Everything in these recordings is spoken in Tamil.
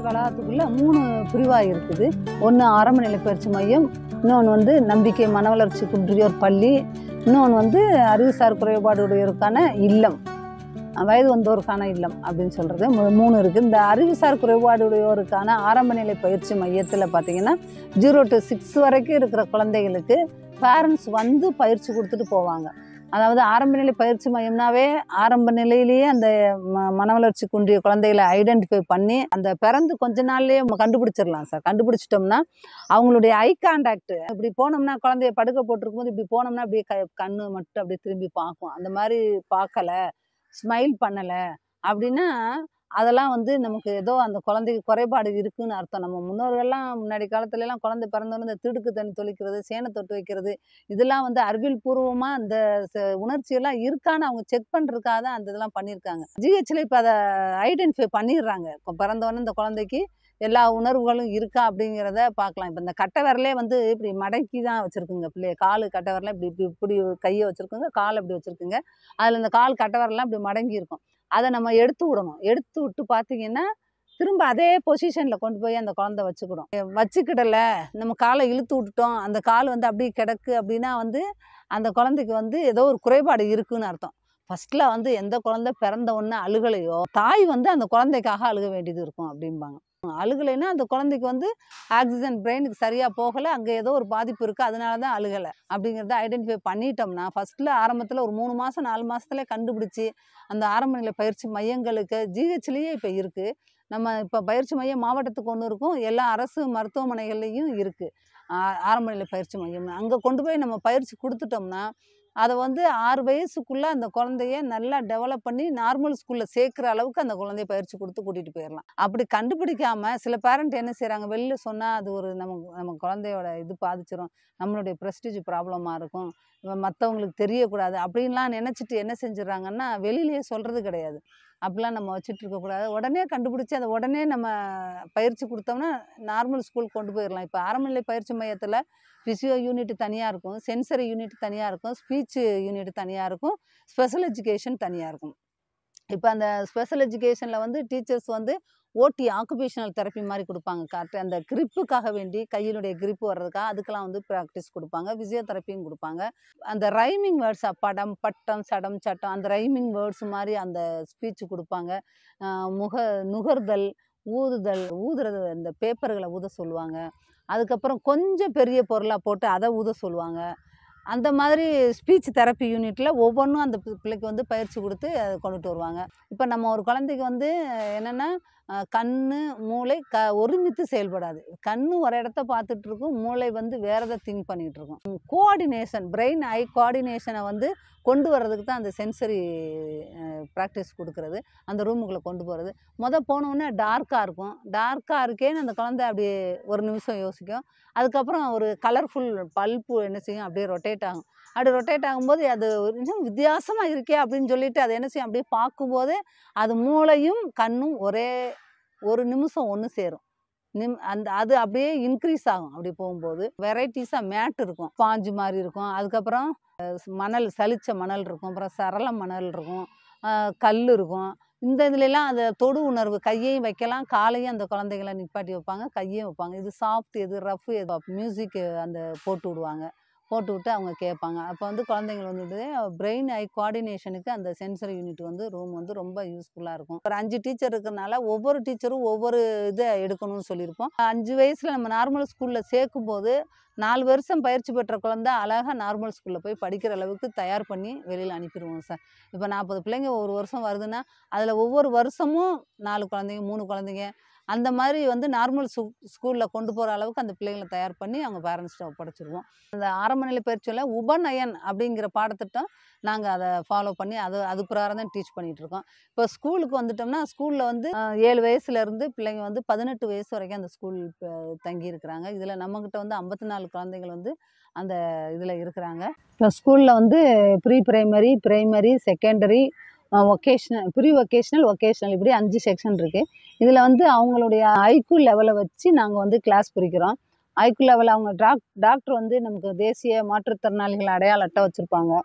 வளாகத்துக்குள்ள மூணு பிரிவாக இருக்குது ஒன்று ஆரம்ப நிலை பயிற்சி மையம் இன்னொன்று வந்து நம்பிக்கை மன வளர்ச்சி குன்றியோர் பள்ளி இன்னொன்று வந்து அறிவுசார் குறைபாடுடையோருக்கான இல்லம் வயது வந்தோருக்கான இல்லம் அப்படின்னு சொல்கிறது மூணு இருக்குது இந்த அறிவுசார் குறைபாடுடையோருக்கான ஆரம்ப நிலை பயிற்சி மையத்தில் பார்த்தீங்கன்னா ஜீரோ டு சிக்ஸ் வரைக்கும் இருக்கிற குழந்தைகளுக்கு பேரண்ட்ஸ் வந்து பயிற்சி கொடுத்துட்டு போவாங்க அதாவது ஆரம்ப நிலை பயிற்சி மையம்னாவே ஆரம்ப நிலையிலேயே அந்த ம மன வளர்ச்சி குன்றிய குழந்தைகளை ஐடென்டிஃபை பண்ணி அந்த பிறந்து கொஞ்ச நாள்லயே நம்ம கண்டுபிடிச்சிடலாம் சார் கண்டுபிடிச்சிட்டோம்னா அவங்களுடைய ஐ கான்டாக்ட் இப்படி போனோம்னா குழந்தைய படுக்க போட்டிருக்கும் போது இப்படி போனோம்னா அப்படியே க கண்ணு மட்டும் அப்படியே திரும்பி பார்க்கும் அந்த மாதிரி பார்க்கல ஸ்மைல் பண்ணலை அப்படின்னா அதெல்லாம் வந்து நமக்கு ஏதோ அந்த குழந்தைக்கு குறைபாடு இருக்குன்னு அர்த்தம் நம்ம முன்னோர்கள்லாம் முன்னாடி காலத்துல எல்லாம் குழந்தை பிறந்தோன்னு இந்த திடுக்கு தண்ணி தொளிக்கிறது சேனை தொட்டு வைக்கிறது இதெல்லாம் வந்து அறிவியல் பூர்வமாக அந்த ச- உணர்ச்சியெல்லாம் இருக்கான்னு அவங்க செக் பண்ணுறதுக்காக தான் அந்த இதெல்லாம் பண்ணியிருக்காங்க ஜிஹெச்சில் இப்போ அதை ஐடென்டிஃபை பண்ணிடுறாங்க இப்போ பிறந்தவொடனே இந்த குழந்தைக்கு எல்லா உணர்வுகளும் இருக்கா அப்படிங்கிறத பார்க்கலாம் இப்போ இந்த கட்டை விரலே வந்து இப்படி மடக்கி தான் வச்சுருக்குங்க பிள்ளைய காலு கட்டை விரல இப்படி இப்படி இப்படி கையை வச்சுருக்குங்க கால் இப்படி வச்சுருக்குங்க அதில் இந்த கால் கட்டை விரலாம் இப்படி மடங்கி இருக்கும் அதை நம்ம எடுத்து விடணும் எடுத்து விட்டு பார்த்தீங்கன்னா திரும்ப அதே பொசிஷனில் கொண்டு போய் அந்த குழந்தை வச்சுக்கிடும் வச்சுக்கிடல நம்ம காலை இழுத்து விட்டுட்டோம் அந்த கால் வந்து அப்படியே கிடக்கு அப்படின்னா வந்து அந்த குழந்தைக்கு வந்து ஏதோ ஒரு குறைபாடு இருக்குன்னு அர்த்தம் ஃபர்ஸ்ட்ல வந்து எந்த குழந்தை பிறந்த உடனே அழுகலையோ தாய் வந்து அந்த குழந்தைக்காக அழுக வேண்டியது இருக்கும் அப்படிம்பாங்க அழுகலைன்னா அந்த குழந்தைக்கு வந்து ஆக்சிஜன் பிரெயினுக்கு சரியாக போகலை அங்கே ஏதோ ஒரு பாதிப்பு இருக்குது அதனால தான் அழுகலை அப்படிங்கிறத ஐடென்டிஃபை பண்ணிட்டோம்னா ஃபஸ்ட்டில் ஆரம்பத்தில் ஒரு மூணு மாதம் நாலு மாதத்துல கண்டுபிடிச்சி அந்த ஆரம்ப நிலை பயிற்சி மையங்களுக்கு ஜிஹெச்லேயே இப்போ இருக்குது நம்ம இப்போ பயிற்சி மையம் மாவட்டத்துக்கு ஒன்று இருக்கும் எல்லா அரசு மருத்துவமனைகள்லேயும் இருக்குது ஆரம்ப நிலை பயிற்சி மையம் அங்கே கொண்டு போய் நம்ம பயிற்சி கொடுத்துட்டோம்னா அதை வந்து ஆறு வயசுக்குள்ளே அந்த குழந்தைய நல்லா டெவலப் பண்ணி நார்மல் ஸ்கூலில் சேர்க்குற அளவுக்கு அந்த குழந்தைய பயிற்சி கொடுத்து கூட்டிகிட்டு போயிடலாம் அப்படி கண்டுபிடிக்காம சில பேரண்ட் என்ன செய்கிறாங்க வெளில சொன்னால் அது ஒரு நம்ம நம்ம குழந்தையோட இது பாதிச்சிரும் நம்மளுடைய ப்ரெஸ்டீஜ் ப்ராப்ளமாக இருக்கும் மற்றவங்களுக்கு தெரியக்கூடாது அப்படின்லாம் நினச்சிட்டு என்ன செஞ்சிடறாங்கன்னா வெளியிலேயே சொல்கிறது கிடையாது அப்படிலாம் நம்ம வச்சுட்டு இருக்கக்கூடாது உடனே கண்டுபிடிச்சி அதை உடனே நம்ம பயிற்சி கொடுத்தோம்னா நார்மல் ஸ்கூல் கொண்டு போயிடலாம் இப்போ ஆரம்ப நிலை பயிற்சி மையத்தில் ஃபிசியோ யூனிட் தனியாக இருக்கும் சென்சரி யூனிட் தனியாக இருக்கும் ஸ்பீச் யூனிட் தனியாக இருக்கும் ஸ்பெஷல் எஜுகேஷன் தனியாக இருக்கும் இப்போ அந்த ஸ்பெஷல் எஜுகேஷனில் வந்து டீச்சர்ஸ் வந்து ஓடி ஆக்குபேஷனல் தெரப்பி மாதிரி கொடுப்பாங்க கரெக்டாக அந்த கிரிப்புக்காக வேண்டி கையினுடைய கிரிப்பு வர்றதுக்காக அதுக்கெல்லாம் வந்து ப்ராக்டிஸ் கொடுப்பாங்க ஃபிசியோதெரப்பியும் கொடுப்பாங்க அந்த ரைமிங் வேர்ட்ஸ் படம் பட்டம் சடம் சட்டம் அந்த ரைமிங் வேர்ட்ஸ் மாதிரி அந்த ஸ்பீச் கொடுப்பாங்க ஆஹ் முக நுகர்தல் ஊதுதல் ஊதுறது இந்த பேப்பர்களை ஊத சொல்லுவாங்க அதுக்கப்புறம் கொஞ்சம் பெரிய பொருளாக போட்டு அதை ஊத சொல்லுவாங்க அந்த மாதிரி ஸ்பீச் தெரப்பி யூனிட்டில் ஒவ்வொன்றும் அந்த பி- பிள்ளைக்கு வந்து பயிற்சி கொடுத்து அதை கொண்டுட்டு வருவாங்க இப்போ நம்ம ஒரு குழந்தைக்கு வந்து என்னென்னா கண் மூளை க ஒருமித்து செயல்படாது கண் ஒரு இடத்த பார்த்துட்டு இருக்கும் மூளை வந்து வேற எதை திங்க் பண்ணிகிட்டு இருக்கும் கோஆர்டினேஷன் பிரெயின் ஐ கோஆர்டினேஷனை வந்து கொண்டு வர்றதுக்கு தான் அந்த சென்சரி ப்ராக்டிஸ் கொடுக்கறது அந்த ரூமுக்குள்ளே கொண்டு போகிறது மொதல் போனோடனே டார்க்காக இருக்கும் டார்க்காக இருக்கேன்னு அந்த குழந்தை அப்படியே ஒரு நிமிஷம் யோசிக்கும் அதுக்கப்புறம் ஒரு கலர்ஃபுல் பல்ப்பு என்ன செய்யும் அப்படியே ரொட்டேட் ஆகும் அப்படி ரொட்டேட் ஆகும்போது அது ஒரு இன்னும் வித்தியாசமாக இருக்கே அப்படின்னு சொல்லிட்டு அது என்ன செய்யும் அப்படியே பார்க்கும்போது அது மூளையும் கண்ணும் ஒரே ஒரு நிமிஷம் ஒன்று சேரும் நிம் அந்த அது அப்படியே இன்க்ரீஸ் ஆகும் அப்படி போகும்போது வெரைட்டிஸாக மேட் இருக்கும் ஸ்பாஞ்சு மாதிரி இருக்கும் அதுக்கப்புறம் அஹ், மணல் சலிச்ச மணல் இருக்கும் அப்புறம் சரள மணல் இருக்கும் அஹ், கல் இருக்கும் இந்த இதுலலாம் அந்த தொடு உணர்வு கையையும் வைக்கலாம் காலையும் அந்த குழந்தைகளை நிப்பாட்டி வைப்பாங்க கையையும் வைப்பாங்க இது சாஃப்ட் எது ரஃப் எது மியூசிக் அந்த போட்டு விடுவாங்க போட்டு விட்டு அவங்க கேட்பாங்க அப்போ வந்து குழந்தைங்க வந்துட்டு பிரெயின் ஐ கோஆர்டினேஷனுக்கு அந்த சென்சரி யூனிட் வந்து ரூம் வந்து ரொம்ப யூஸ்ஃபுல்லாக இருக்கும் ஒரு அஞ்சு டீச்சர் இருக்கிறனால ஒவ்வொரு டீச்சரும் ஒவ்வொரு இதை எடுக்கணும்னு சொல்லியிருப்போம் அஞ்சு வயசில் நம்ம நார்மல் ஸ்கூலில் சேர்க்கும் போது நாலு வருஷம் பயிற்சி பெற்ற குழந்தை அழகாக நார்மல் ஸ்கூலில் போய் படிக்கிற அளவுக்கு தயார் பண்ணி வெளியில் அனுப்பிடுவோம் சார் இப்போ நாற்பது பிள்ளைங்க ஒரு வருஷம் வருதுன்னா அதில் ஒவ்வொரு வருஷமும் நாலு குழந்தைங்க மூணு குழந்தைங்க அந்த மாதிரி வந்து நார்மல் ஸ்கூ ஸ்கூலில் கொண்டு போகிற அளவுக்கு அந்த பிள்ளைங்களை தயார் பண்ணி அவங்க பேரண்ட்ஸ்கிட்ட ஒப்படைச்சிருவோம் அந்த ஆரம்ப நிலை பயிற்சியில் உபநயன் அப்படிங்கிற பாடத்திட்டம் நாங்கள் அதை ஃபாலோ பண்ணி அது அது பிரகாரம் தான் டீச் பண்ணிகிட்டு இருக்கோம் இப்போ ஸ்கூலுக்கு வந்துட்டோம்னா ஸ்கூலில் வந்து அஹ், ஏழு வயசுலேருந்து பிள்ளைங்க வந்து பதினெட்டு வயசு வரைக்கும் அந்த ஸ்கூல் தங்கி இருக்கிறாங்க இதில் நம்மக்கிட்ட வந்து ஐம்பத்தி நாலு குழந்தைகள் வந்து அந்த இதில் இருக்கிறாங்க இப்போ ஸ்கூலில் வந்து pre primary primary secondary vocational pre vocational vocational இப்படி அஞ்சு செக்ஷன் இருக்குது இதில் வந்து அவங்களுடைய ஐக்யூ லெவலை வச்சு நாங்கள் வந்து கிளாஸ் பிரிக்கிறோம் ஐக்யூ லெவல் அவங்க டாக் டாக்டர் வந்து நமக்கு தேசிய மாற்றுத்திறனாளிகள் அடையாள அட்டை வச்சுருப்பாங்க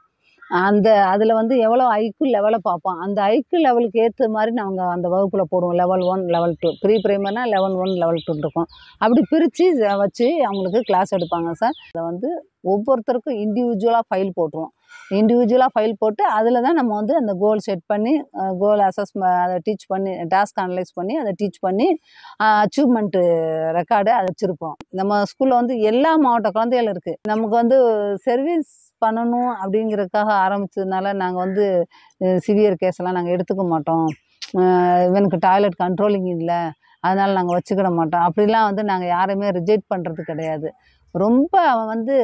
அந்த அதில் வந்து எவ்வளோ ஐக்கு லெவலை பார்ப்போம் அந்த ஐக்கு லெவலுக்கு ஏற்ற மாதிரி நாங்கள் அந்த வகுப்பில் போடுவோம் level one level two pre ப்ரைமர்னா லெவல் ஒன் லெவல் டூ இருக்கும் அப்படி பிரித்து வச்சு அவங்களுக்கு கிளாஸ் எடுப்பாங்க சார் அதை வந்து ஒவ்வொருத்தருக்கும் இண்டிவிஜுவலாக ஃபைல் போட்டுருவோம் இண்டிவிஜுவலாக ஃபைல் போட்டு அதில் தான் நம்ம வந்து அந்த கோல் செட் பண்ணி கோல் அசஸ் அதை டீச் பண்ணி டாஸ்க் அனலைஸ் பண்ணி அதை டீச் பண்ணி அச்சீவ்மெண்ட்டு ரெக்கார்டு அதை வச்சுருப்போம் நம்ம ஸ்கூலில் வந்து எல்லா மாவட்ட குழந்தைகள் இருக்குது நமக்கு வந்து சர்வீஸ் பண்ணணும் அப்படிங்கிறதுக்காக ஆரம்பிச்சதுனால நாங்கள் வந்து சிவியர் கேஸ் எல்லாம் நாங்கள் எடுத்துக்க மாட்டோம் அஹ் இவனுக்கு டாய்லெட் கண்ட்ரோலிங் இல்லை அதனால் நாங்கள் வச்சுக்கிட மாட்டோம் அப்படிலாம் வந்து நாங்கள் யாரையுமே ரிஜெக்ட் பண்ணுறது கிடையாது ரொம்ப அவன் வந்து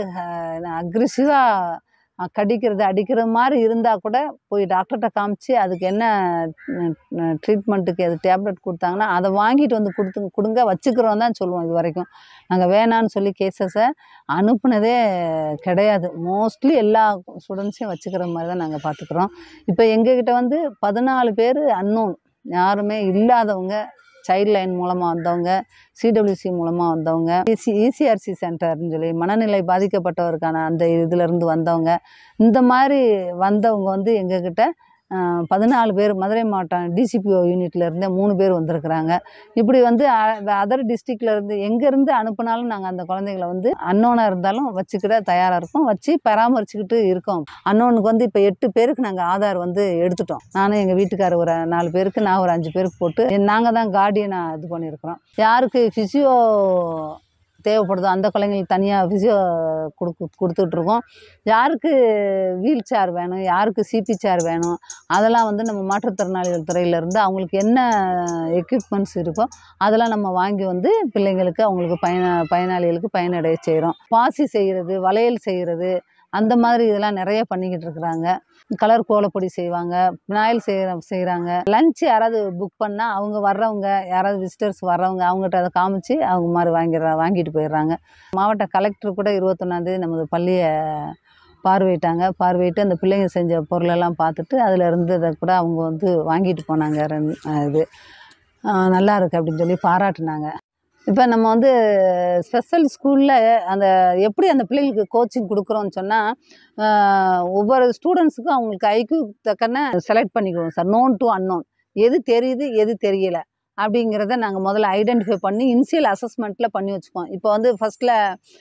அக்ரெசிவாக கடிக்கிறது அடிக்கிற மாதிரி இருந்தால் கூட போய் டாக்டர்கிட்ட காமிச்சு அதுக்கு என்ன ட்ரீட்மெண்ட்டுக்கு எது டேப்லெட் கொடுத்தாங்கன்னா அதை வாங்கிட்டு வந்து கொடுத்து கொடுங்க வச்சுக்கிறோம் தான் சொல்லுவோம் இது வரைக்கும் நாங்கள் வேணான்னு சொல்லி கேசஸை அனுப்புனதே கிடையாது மோஸ்ட்லி எல்லா ஸ்டூடெண்ட்ஸையும் வச்சுக்கிற மாதிரி தான் நாங்கள் பார்த்துக்குறோம் இப்போ எங்ககிட்ட வந்து பதினாலு பேர் அன்னோன் யாருமே இல்லாதவங்க சைல்ட் லைன் மூலமாக வந்தவங்க சிடபிள்யூசி மூலமாக வந்தவங்க இசி இசிஆர்சி சென்டர்னு சொல்லி மனநிலை பாதிக்கப்பட்டவருக்கான அந்த இதிலேருந்து வந்தவங்க இந்த மாதிரி வந்தவங்க வந்து எங்ககிட்ட பதினாலு பேர் மதுரை மாவட்டம் டிசிபிஓ யூனிட்லேருந்தே மூணு பேர் வந்திருக்கிறாங்க இப்படி வந்து அதர் டிஸ்ட்ரிக்ட்லேருந்து எங்கேருந்து அனுப்புனாலும் நாங்கள் அந்த குழந்தைங்கள வந்து அன்னோனாக இருந்தாலும் வச்சுக்கிட தயாராக இருக்கோம் வச்சு பராமரிச்சுக்கிட்டு இருக்கோம் அன்னோனுக்கு வந்து இப்போ எட்டு பேருக்கு நாங்கள் ஆதார் வந்து எடுத்துட்டோம் நானும் எங்கள் வீட்டுக்காரர் ஒரு நாலு பேருக்கு நான் ஒரு அஞ்சு பேருக்கு போட்டு நாங்கள் தான் கார்டியனாக இது பண்ணியிருக்கிறோம் யாருக்கு ஃபிசியோ தேவைப்படுதோ அந்த குழந்தைங்களுக்கு தனியாக ஃபிசியோ கொடுக்கு கொடுத்துட்ருக்கோம் யாருக்கு வீல் சேர் வேணும் யாருக்கு சிபி சேர் வேணும் அதெல்லாம் வந்து நம்ம மாற்றுத்திறனாளிகள் துறையிலேருந்து அவங்களுக்கு என்ன எக்யூப்மெண்ட்ஸ் இருக்கோ அதெல்லாம் நம்ம வாங்கி வந்து பிள்ளைங்களுக்கு அவங்களுக்கு பயன பயனாளிகளுக்கு பயனடைய செய்கிறோம் பாசி செய்கிறது வளையல் செய்கிறது அந்த மாதிரி இதெல்லாம் நிறைய பண்ணிக்கிட்டு இருக்கிறாங்க கலர் கோலப்பொடி செய்வாங்க விநாயல் செய்கிற செய்கிறாங்க லஞ்ச் யாராவது புக் பண்ணால் அவங்க வர்றவங்க யாராவது விசிட்டர்ஸ் வர்றவங்க அவங்ககிட்ட அதை காமிச்சு அவங்க மாதிரி வாங்கிடுறா வாங்கிட்டு போயிடுறாங்க மாவட்ட கலெக்டர் கூட இருபத்தொன்னாந்தேதி நமது பள்ளியை பார்வையிட்டாங்க பார்வையிட்டு அந்த பிள்ளைங்க செஞ்ச பொருளெல்லாம் பார்த்துட்டு அதில் இருந்ததை கூட அவங்க வந்து வாங்கிட்டு போனாங்க ரெண்டு இது ஆஹ் நல்லா இருக்கு அப்படின்னு சொல்லி பாராட்டுனாங்க இப்போ நம்ம வந்து ஸ்பெஷல் ஸ்கூலில் அந்த எப்படி அந்த பிள்ளைங்களுக்கு கோச்சிங் கொடுக்குறோன்னு சொன்னால் ஒவ்வொரு ஸ்டூடெண்ட்ஸுக்கும் அவங்களுக்கு ஐக்கு தக்கன செலக்ட் பண்ணிக்குவோம் சார் நோன் டு அன்னோன் எது தெரியுது எது தெரியல அப்படிங்கிறத நாங்கள் முதல்ல ஐடென்டிஃபை பண்ணி இனிஷியல் அசஸ்மெண்ட்டில் பண்ணி வச்சுக்குவோம் இப்போ வந்து ஃபஸ்ட்டில்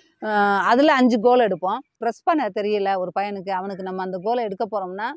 அதில் அஞ்சு கோல் எடுப்போம் ப்ரெஸ் பண்ண தெரியல ஒரு பையனுக்கு அவனுக்கு நம்ம அந்த கோலை எடுக்க போகிறோம்னா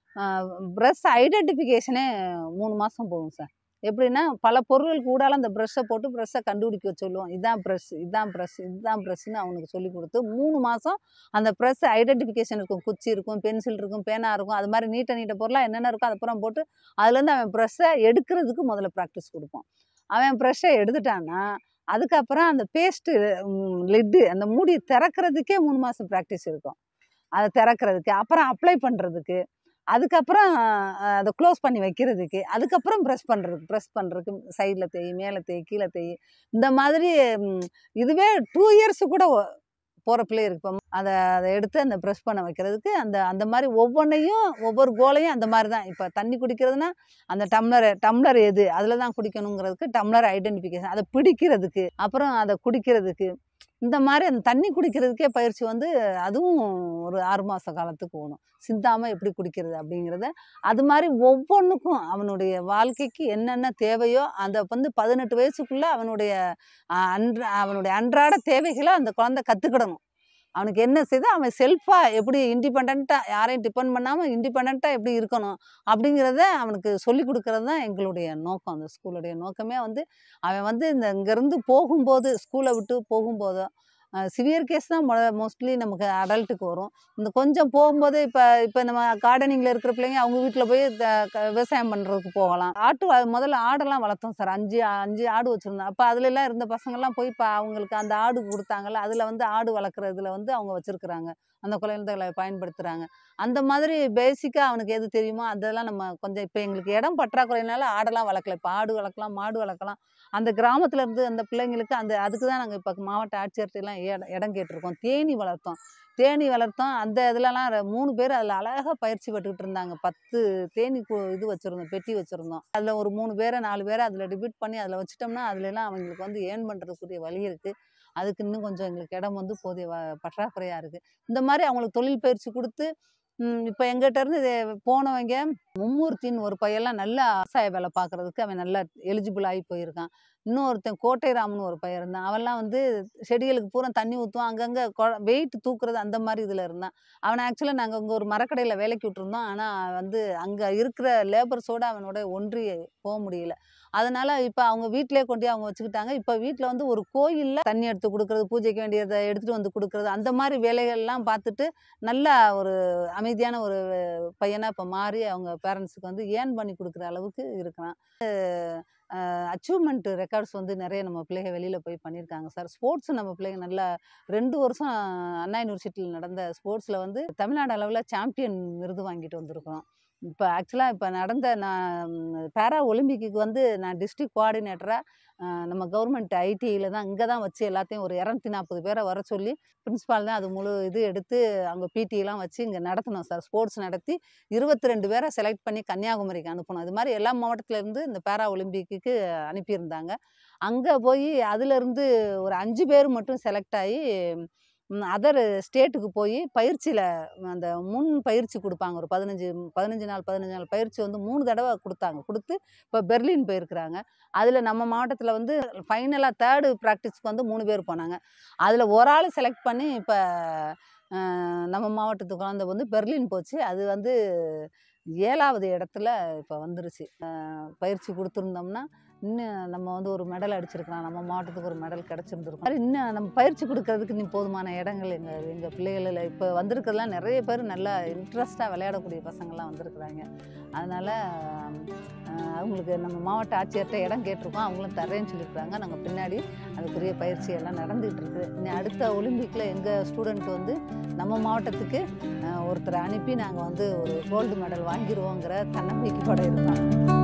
ப்ரெஸ் ஐடென்டிஃபிகேஷனே மூணு மாதம் போகும் சார் எப்படின்னா பல பொருட்களுக்கு கூடால அந்த ப்ரெஷ்ஷை போட்டு ப்ரெஷ்ஷை கண்டுபிடிக்க சொல்லுவோம் இதான் ப்ரெஷ் இதான் ப்ரெஷ் இதுதான் ப்ரெஷ்ஷுன்னு அவனுக்கு சொல்லி கொடுத்து மூணு மாதம் அந்த ப்ரெஸ் ஐடென்டிஃபிகேஷன் இருக்கும் குச்சி இருக்கும் பென்சில் இருக்கும் பேனா இருக்கும் அது மாதிரி நீட்ட நீட்ட பொருளாக என்னென்ன இருக்கோ அதை புறம் போட்டு அதுலேருந்து அவன் ப்ரெஷ்ஷை எடுக்கிறதுக்கு முதல்ல ப்ராக்டிஸ் கொடுப்போம் அவன் ப்ரெஷ்ஷை எடுத்துட்டான்னா அதுக்கப்புறம் அந்த பேஸ்ட்டு லிட்டு அந்த மூடி திறக்கிறதுக்கே மூணு மாதம் ப்ராக்டிஸ் இருக்கும் அதை திறக்கிறதுக்கு அப்புறம் அப்ளை பண்ணுறதுக்கு அதுக்கப்புறம் அஹ், அதை க்ளோஸ் பண்ணி வைக்கிறதுக்கு அதுக்கப்புறம் ப்ரெஸ் பண்ணுறதுக்கு ப்ரெஸ் பண்ணுறதுக்கு சைடில் தேய் மேலே தேய் கீழே தேய் இந்த மாதிரி ம், இதுவே டூ இயர்ஸ் கூட போகிற பிள்ளை இருக்கு இப்போ அதை அதை எடுத்து அந்த ப்ரெஸ் பண்ண வைக்கிறதுக்கு அந்த அந்த மாதிரி ஒவ்வொன்றையும் ஒவ்வொரு கோலையும் அந்த மாதிரி தான் இப்போ தண்ணி குடிக்கிறதுனா அந்த டம்ளர் டம்ளர் எது அதில் தான் குடிக்கணுங்கிறதுக்கு டம்ளர் ஐடென்டிஃபிகேஷன் அதை பிடிக்கிறதுக்கு அப்புறம் அதை குடிக்கிறதுக்கு இந்த மாதிரி அந்த தண்ணி குடிக்கிறதுக்கே பயிற்சி வந்து அதுவும் ஒரு ஆறு மாத காலத்துக்கு போகணும் சிந்தாமல் எப்படி குடிக்கிறது அப்படிங்கிறத அது மாதிரி ஒவ்வொன்றுக்கும் அவனுடைய வாழ்க்கைக்கு என்னென்ன தேவையோ அதை வந்து பதினெட்டு வயசுக்குள்ளே அவனுடைய அஹ், அன்ற அவனுடைய அன்றாட தேவைகளை அந்த குழந்தை கற்றுக்கிடணும் அவனுக்கு என்ன செய்தோ அவன் செல்ஃபாக எப்படி இண்டிபெண்ட்டாக யாரையும் டிபெண்ட் பண்ணாமல் இண்டிபெண்ட்டாக எப்படி இருக்கணும் அப்படிங்கிறத அவனுக்கு சொல்லி கொடுக்கறது தான் எங்களுடைய நோக்கம் அந்த ஸ்கூலுடைய நோக்கமே வந்து அவன் வந்து இந்த இங்கேருந்து போகும்போது ஸ்கூலை விட்டு போகும்போதோ சிவியர் கேஸ் தான் மோஸ்ட்லி நமக்கு அடல்ட்டுக்கு வரும் இந்த கொஞ்சம் போகும்போது இப்போ இப்போ நம்ம கார்டனிங்கில் இருக்கிற பிள்ளைங்க அவங்க வீட்டில் போய் த- க- விவசாயம் பண்ணுறதுக்கு போகலாம் ஆட்டு வ- முதல்ல ஆடெல்லாம் வளர்த்தோம் சார் அஞ்சு அஞ்சு ஆடு வச்சுருந்தோம் அப்போ அதுலலாம் இருந்த பசங்கள்லாம் போய் இப்போ அவங்களுக்கு அந்த ஆடு கொடுத்தாங்கல்ல அதில் வந்து ஆடு வளர்க்குறதுல வந்து அவங்க வச்சுருக்குறாங்க அந்த குழந்தைகளை பயன்படுத்துகிறாங்க அந்த மாதிரி பேசிக்காக அவனுக்கு எது தெரியுமோ அதெல்லாம் நம்ம கொஞ்சம் இப்போ எங்களுக்கு இடம் பற்றாக்குறையினால ஆடெல்லாம் வளர்க்கல இப்போ ஆடு வளர்க்கலாம் மாடு வளர்க்கலாம் அந்த கிராமத்துல இருந்து அந்த பிள்ளைங்களுக்கு அந்த அதுக்கு தான் நாங்கள் இப்போ மாவட்ட ஆட்சியர்கிட்டலாம் இடம் இடம் கேட்டிருக்கோம் தேனி வளர்த்தோம் தேனி வளர்த்தோம் அந்த இதுலலாம் ரெ- மூணு பேர் அதில் அழகாக பயிற்சி பெற்றுக்கிட்டு இருந்தாங்க பத்து தேனி கு- இது வச்சுருந்தோம் பெட்டி வச்சுருந்தோம் அதில் ஒரு மூணு பேரை நாலு பேரை அதில் டிபிட் பண்ணி அதில் வச்சிட்டோம்னா அதுலலாம் அவங்களுக்கு வந்து ஏர்ன் பண்ணுறதுக்குரிய வழி இருக்குது அதுக்கு இன்னும் கொஞ்சம் எங்களுக்கு இடம் வந்து போதிய வ பற்றாக்குறையாக இருக்குது இந்த மாதிரி அவங்களுக்கு தொழில் பயிற்சி கொடுத்து இப்போ எங்கிட்ட இருந்து இது போனவங்க மும்மூர்த்தின்னு ஒரு பையன்லாம் நல்லா விவசாய வேலை பார்க்கறதுக்கு அவன் நல்லா எலிஜிபிள் ஆகி போயிருக்கான் இன்னொருத்தன் கோட்டை ராமன் ஒரு பையன் இருந்தான் அவன்லாம் வந்து செடிகளுக்கு பூரா தண்ணி ஊற்றுவான் அங்கங்கே வெயிட் தூக்குறது அந்த மாதிரி இதில் இருந்தான் அவனை ஆக்சுவலாக நாங்கள் அங்கே ஒரு மரக்கடையில் வேலைக்கு விட்டுருந்தோம் ஆனால் வந்து அங்கே இருக்கிற லேபர்ஸோடு அவனோட ஒன்றி போக முடியல அதனால இப்போ அவங்க வீட்டிலே கொண்டு போய் அவங்க வச்சுக்கிட்டாங்க இப்போ வீட்டில் வந்து ஒரு கோயிலில் தண்ணி எடுத்து கொடுக்குறது பூஜைக்கு வேண்டியதை எடுத்துகிட்டு வந்து கொடுக்குறது அந்த மாதிரி வேலைகள்லாம் பார்த்துட்டு நல்ல ஒரு அமைதியான ஒரு பையனாக இப்போ மாறி அவங்க பேரண்ட்ஸுக்கு வந்து ஏர்ன் பண்ணி கொடுக்குற அளவுக்கு இருக்கிறான் அச்சீவ்மெண்ட் ரெக்கார்ட்ஸ் வந்து நிறைய நம்ம பிள்ளைங்க வெளியில் போய் பண்ணியிருக்காங்க சார் ஸ்போர்ட்ஸ் நம்ம பிள்ளைங்க நல்லா ரெண்டு வருஷம் அண்ணா யூனிவர்சிட்டியில் நடந்த ஸ்போர்ட்ஸில் வந்து தமிழ்நாடு அளவில் சாம்பியன் விருது வாங்கிட்டு வந்திருக்கிறோம் இப்போ ஆக்சுவலாக இப்போ நடந்த நான் பேரா ஒலிம்பிக்கு வந்து நான் டிஸ்ட்ரிக்ட் கோஆர்டினேட்டராக நம்ம கவர்மெண்ட் ஐடிஐயில் தான் இங்கே தான் வச்சு எல்லாத்தையும் ஒரு இரநூத்தி நாற்பது பேரை வர சொல்லி பிரின்ஸ்பால் தான் அது முழு இது எடுத்து அங்கே பிடிலாம் வச்சு இங்கே நடத்தினோம் சார் ஸ்போர்ட்ஸ் நடத்தி இருபத்தி ரெண்டு பேரை செலக்ட் பண்ணி கன்னியாகுமரிக்கு அனுப்பணும் இது மாதிரி எல்லா மாவட்டத்திலேருந்து இந்த பேரா ஒலிம்பிக்கு அனுப்பியிருந்தாங்க அங்கே போய் அதுலேருந்து ஒரு அஞ்சு பேர் மட்டும் செலக்ட் ஆகி அதர் ஸ்டேட்டுக்கு போய் பயிற்சியில் அந்த முன் பயிற்சி கொடுப்பாங்க ஒரு பதினஞ்சு பதினஞ்சு நாள் பதினஞ்சு நாள் பயிற்சி வந்து மூணு தடவை கொடுத்தாங்க கொடுத்து இப்போ பெர்லின் போயிருக்கிறாங்க அதில் நம்ம மாவட்டத்தில் வந்து ஃபைனலாக தேர்டு ப்ராக்டிஸ்க்கு வந்து மூணு பேர் போனாங்க அதில் ஒரு ஆள் செலக்ட் பண்ணி இப்போ நம்ம மாவட்டத்து குழந்தை வந்து பெர்லின் போச்சு அது வந்து ஏழாவது இடத்துல இப்போ வந்துருச்சு பயிற்சி கொடுத்துருந்தோம்னா இன்னும் நம்ம வந்து ஒரு மெடல் அடிச்சிருக்கலாம் நம்ம மாவட்டத்துக்கு ஒரு மெடல் கிடச்சிருந்துருக்கும் அது இன்னும் நம்ம பயிற்சி கொடுக்கறதுக்கு இன்னும் போதுமான இடங்கள் எங்கள் எங்கள் பிள்ளைகளில் இப்போ வந்திருக்கிறதுலாம் நிறைய பேர் நல்லா இன்ட்ரெஸ்ட்டாக விளையாடக்கூடிய பசங்கள்லாம் வந்திருக்கிறாங்க அதனால் அவங்களுக்கு நம்ம மாவட்ட ஆட்சியர்கிட்ட இடம் கேட்டிருக்கோம் அவங்களும் தரேன்னு சொல்லியிருக்காங்க நாங்கள் பின்னாடி அதுக்குரிய பயிற்சி எல்லாம் நடந்துகிட்டு இருக்குது இனி அடுத்த ஒலிம்பிக்கில் எங்கள் ஸ்டூடெண்ட் வந்து நம்ம மாவட்டத்துக்கு ஒருத்தரை அனுப்பி நாங்கள் வந்து ஒரு கோல்டு மெடல் வாங்கிடுவோங்கிற தன்னம்பிக்கையோடு இருக்கோம்